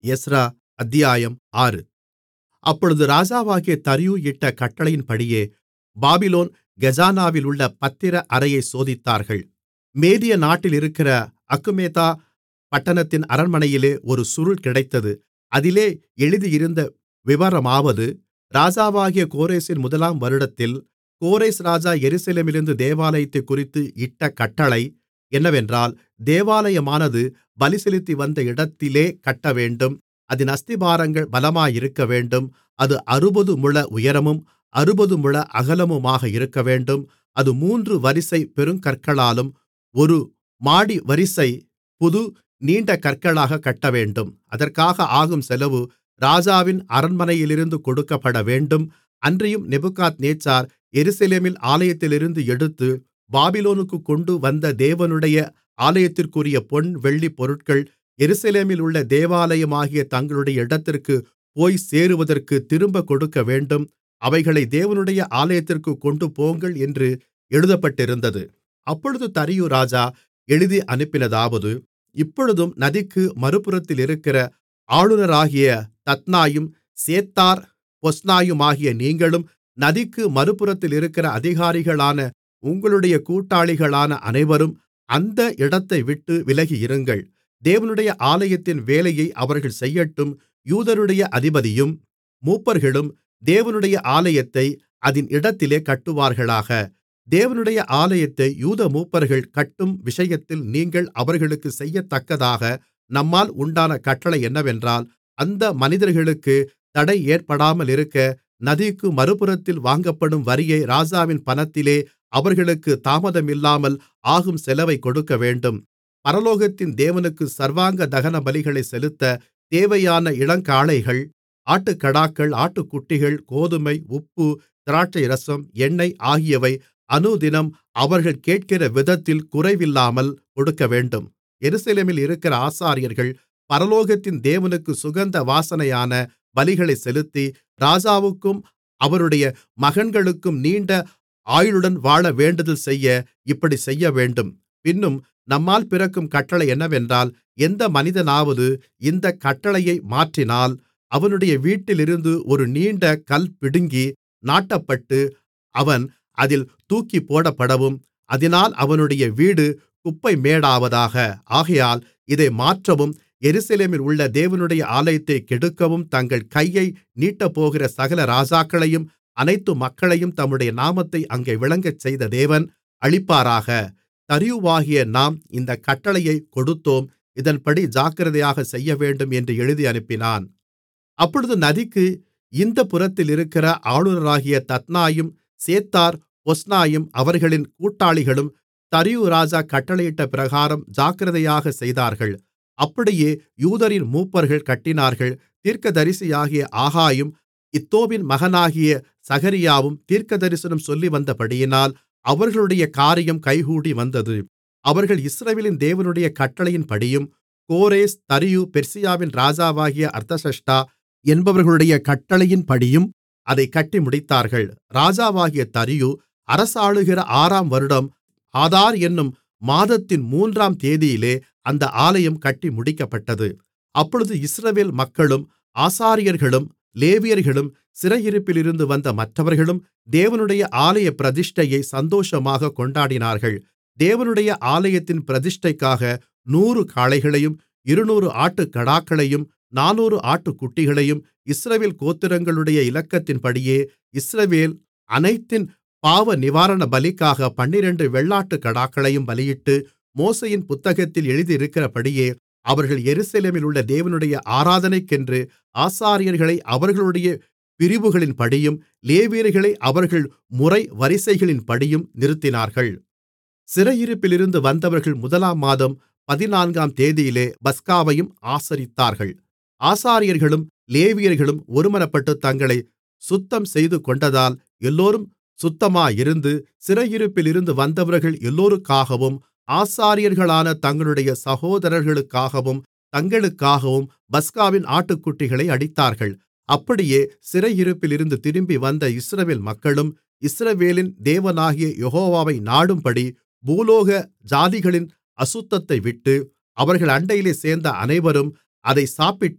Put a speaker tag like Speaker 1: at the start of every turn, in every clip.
Speaker 1: Ezra அத்தியாயம் ஆறு அப்பொழுது ராஜாவாகிய தரியு இட்ட கட்டளையின்படியே பாபிலோன் கஜானாவிலுள்ள பத்திர அறையைச் சோதித்தார்கள் மேதிய நாட்டிலிருக்கிற அக்குமேதா பட்டணத்தின் அரண்மனையிலே ஒரு சுருள் கிடைத்தது அதிலே எழுதியிருந்த விவரமாவது ராஜாவாகிய கோரேசின் முதலாம் வருடத்தில் கோரேஸ் ராஜா எருசலேமிலிருந்து தேவாலயத்தைக்குறித்து இட்ட கட்டளை என்னவென்றால் தேவாலயமானது பலி செலுத்தி வந்த இடத்திலே கட்டவேண்டும் அதின் அஸ்திபாரங்கள் பலமாயிருக்கவேண்டும் அது அறுபது முழ உயரமும் அறுபது முழ அகலமுமாக இருக்கவேண்டும் அது மூன்று வரிசை பெருங்கற்களாலும் ஒரு மாடி வரிசை புது நீண்ட கற்களாகக் கட்டவேண்டும் அதற்காக ஆகும் செலவு ராஜாவின் அரண்மனையிலிருந்து கொடுக்கப்படவேண்டும் அன்றியும் நேபுகாத்நேச்சார் எருசலேமில் ஆலயத்திலிருந்து எடுத்து பாபிலோனுக்குக் கொண்டு வந்த தேவனுடைய ஆலயத்திற்குரிய பொன் வெள்ளிப் பொருட்கள் எருசலேமிலுள்ள தேவாலயமாகிய தங்களுடைய இடத்திற்குப் போய்ச் சேருவதற்குத் திரும்பக் கொடுக்கவேண்டும் அவைகளை தேவனுடைய ஆலயத்திற்குக் கொண்டுபோங்கள் என்று எழுதப்பட்டிருந்தது அப்பொழுது தரியு ராஜா எழுதி அனுப்பினதாவது இப்பொழுதும் நதிக்கு மறுபுறத்திலிருக்கிற ஆளுனராகிய தத்னாயும் சேத்தார் பொஸ்னாயுமாகிய நீங்களும் நதிக்கு மறுபுறத்திலிருக்கிற அதிகாரிகளான உங்களுடைய கூட்டாளிகளான அனைவரும் அந்த இடத்தைவிட்டு விலகியிருங்கள் தேவனுடைய ஆலயத்தின் வேலையை அவர்கள் செய்யட்டும் யூதருடைய அதிபதியும் மூப்பர்களும் தேவனுடைய ஆலயத்தை அதின் இடத்திலே கட்டுவார்களாக தேவனுடைய ஆலயத்தை யூத மூப்பர்கள் கட்டும் விஷயத்தில் நீங்கள் அவர்களுக்குச் செய்யத்தக்கதாக நம்மால் உண்டான கட்டளை என்னவென்றால் அந்த மனிதர்களுக்குத் தடை ஏற்படாமலிருக்க நதிக்கு மறுபுறத்தில் வாங்கப்படும் வரியை ராஜாவின் பணத்திலே அவர்களுக்கு தாமதமில்லாமல் ஆகும் செலவைக் கொடுக்கவேண்டும் பரலோகத்தின் தேவனுக்கு சர்வாங்க தகன பலிகளைச் செலுத்த தேவையான இளங்காளைகள் ஆட்டுக்கடாக்கள் ஆட்டுக்குட்டிகள் கோதுமை உப்பு திராட்சைரசம் எண்ணெய் ஆகியவை அனுதினம் அவர்கள் கேட்கிற விதத்தில் குறைவில்லாமல் கொடுக்கவேண்டும் எருசலேமில் இருக்கிற ஆசாரியர்கள் பரலோகத்தின் தேவனுக்கு சுகந்த வாசனையான பலிகளைச் செலுத்தி ராஜாவுக்கும் அவருடைய மகன்களுக்கும் நீண்ட ஆயுளுடன் வாழ வேண்டுதல் செய்ய இப்படிச் செய்யவேண்டும் பின்னும் நம்மால் பிறக்கும் கட்டளை என்னவென்றால் எந்த மனிதனாவது இந்தக் கட்டளையை மாற்றினால் அவனுடைய வீட்டிலிருந்து ஒரு நீண்ட கல் பிடுங்கி நாட்டப்பட்டு அவன் அதில் தூக்கிப்போடப்படவும் அதினால் அவனுடைய வீடு குப்பைமேடாவதாக ஆகையால் இதை மாற்றவும் எருசலேமில் உள்ள தேவனுடைய ஆலயத்தைக் கெடுக்கவும் தங்கள் கையை நீட்டப்போகிற சகல ராஜாக்களையும் அனைத்து மக்களையும் தம்முடைய நாமத்தை அங்கே விளங்கச்செய்த தேவன் அழிப்பாராக தரியுவாகிய நாம் இந்தக் கட்டளையைக் கொடுத்தோம் இதன்படி ஜாக்கிரதையாகச் செய்யவேண்டும் என்று எழுதி அனுப்பினான் அப்பொழுது நதிக்கு இந்தப் புறத்தில் இருக்கிற ஆளுனராகிய தத்னாயும் சேத்தார் பொஸ்னாயும் அவர்களின் கூட்டாளிகளும் தரியு ராஜா கட்டளையிட்ட பிரகாரம் ஜாக்கிரதையாகச் செய்தார்கள் அப்படியே யூதரின் மூப்பர்கள் கட்டினார்கள் தீர்க்கதரிசியாகிய ஆகாயும் இத்தோவின் மகனாகிய சகரியாவும் தீர்க்கதரிசனம் சொல்லிவந்தபடியினால் அவர்களுடைய காரியம் கைகூடி வந்தது அவர்கள் இஸ்ரவேலின் தேவனுடைய கட்டளையின்படியும் கோரேஸ் தரியு பெர்சியாவின் ராஜாவாகிய அர்தசஷ்டா என்பவர்களுடைய கட்டளையின்படியும் அதைக் கட்டி முடித்தார்கள் ராஜாவாகிய தரியு அரசாளுகிற ஆறாம் வருடம் ஆதார் என்னும் மாதத்தின் மூன்றாம் தேதியிலே அந்த ஆலயம் கட்டி முடிக்கப்பட்டது அப்பொழுது இஸ்ரவேல் மக்களும் ஆசாரியர்களும் லேவியர்களும் சிறையிருப்பிலிருந்து வந்த மற்றவர்களும் தேவனுடைய ஆலய பிரதிஷ்டையை சந்தோஷமாகக் கொண்டாடினார்கள் தேவனுடைய ஆலயத்தின் பிரதிஷ்டைக்காக நூறு காளைகளையும் இருநூறு ஆட்டுக்கடாக்களையும் நானூறு ஆட்டுக்குட்டிகளையும் இஸ்ரவேல் கோத்திரங்களுடைய இலக்கத்தின்படியே இஸ்ரவேல் அனைத்தின் பாவநிவாரண பலிக்காக பன்னிரண்டு வெள்ளாட்டுக்கடாக்களையும் பலியிட்டு மோசேயின் புத்தகத்தில் எழுதியிருக்கிறபடியே அவர்கள் எருசலேமில் உள்ள தேவனுடைய ஆராதனைக்கென்று ஆசாரியர்களை அவர்களுடைய பிரிவுகளின்படியும் லேவியர்களை அவர்கள் முறை வரிசைகளின்படியும் நிறுத்தினார்கள் சிறையிருப்பிலிருந்து வந்தவர்கள் முதலாம் மாதம் பதினான்காம் தேதியிலே பஸ்காவையும் ஆசரித்தார்கள் ஆசாரியர்களும் லேவியர்களும் ஒருமனப்பட்டு தங்களை சுத்தம் செய்துகொண்டதால் எல்லோரும் சுத்தமாயிருந்து சிறையிருப்பிலிருந்து வந்தவர்கள் எல்லோருக்காகவும் ஆசாரியர்களான தங்களுடைய சகோதரர்களுக்காகவும் தங்களுக்காகவும் பஸ்காவின் ஆட்டுக்குட்டிகளை அடித்தார்கள் அப்படியே சிறையிருப்பிலிருந்து திரும்பி வந்த இஸ்ரவேல் மக்களும் இஸ்ரவேலின் தேவனாகிய யெகோவாவை நாடும்படி பூலோக ஜாதிகளின் அசுத்தத்தைவிட்டு அவர்கள் அண்டையிலே சேர்ந்த அனைவரும் அதை சாப்பிட்டு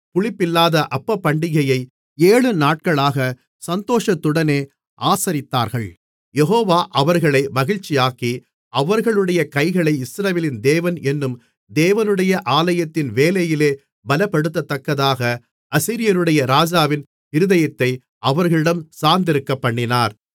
Speaker 1: புளிப்பில்லாத அப்பப்பண்டிகையை ஏழுநாட்களாக சந்தோஷத்துடனே ஆசரித்தார்கள் யெகோவா அவர்களை மகிழ்ச்சியாக்கி அவர்களுடைய கைகளை இஸ்ரவேலின் தேவன் என்னும் தேவனுடைய ஆலயத்தின் வேலையிலே பலப்படுத்தத்தக்கதாக அசீரியருடைய ராஜாவின் இருதயத்தை அவர்களிடம் சார்ந்திருக்கப்பண்ணினார்